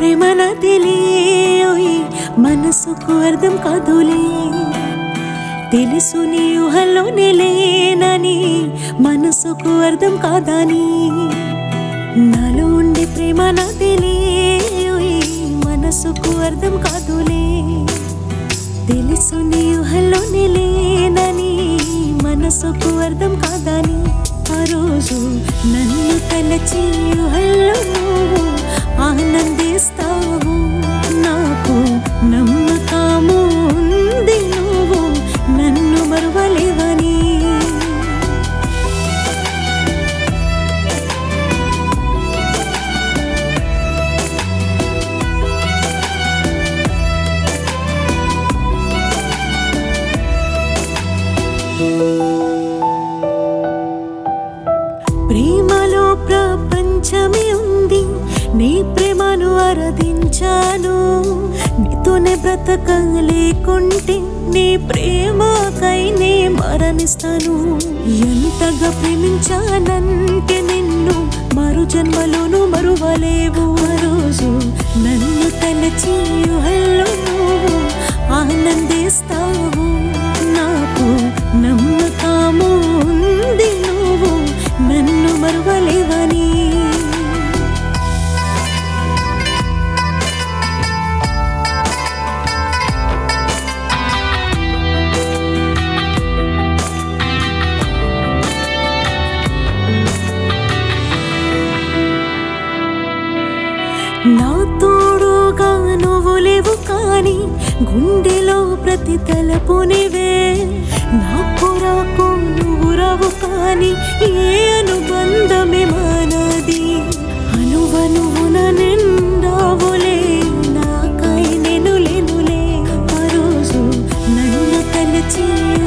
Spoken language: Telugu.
ప్రేమ నదిలే ఓయ్ మనసుకు అర్థం కాదులే తెలుసు నీ ఊహల్లోనే లేనని మనసుకు అర్థం కాదని నాలో ఉండే ప్రేమ నదిలే ఓయ్ మనసుకు అర్థం కాదులే తెలుసు నీ ఊహల్లోనే లేనని మనసుకు అర్థం కాదని ఆ రోజు నన్ను తలచి ఊహల్లో నువ్వు ఆనందిస్తావు నాకు నమ్మకము ఉంది నువ్వు నన్ను మరువలేవని ప్రేమలో ప్రపంచమే ఉంది నీ ప్రేమను ఆరాధించాను నీతోనే బ్రతకలేకుంటే నీ ప్రేమకై నే మరణిస్తాను ఎంతగా ప్రేమించానంటే నిన్ను మరు జన్మలోను మరువలేవు ఆ రోజు నన్ను తలచి ఊహల్లో నువ్వు ఆనందిస్తావు నాకు నమ్మకము ఉంది నువ్వు నన్ను మరువలేవని నా తోడుగా నువ్వు లేవు కానీ గుండెలో ప్రతి తలపు నీవే నా కొరకు నువ్వు రావు కానీ ఏ అనుబంధమే మానది అనువనువున నిండావులే నాకై నేను లేనులే ఆ రోజు నన్ను తలచి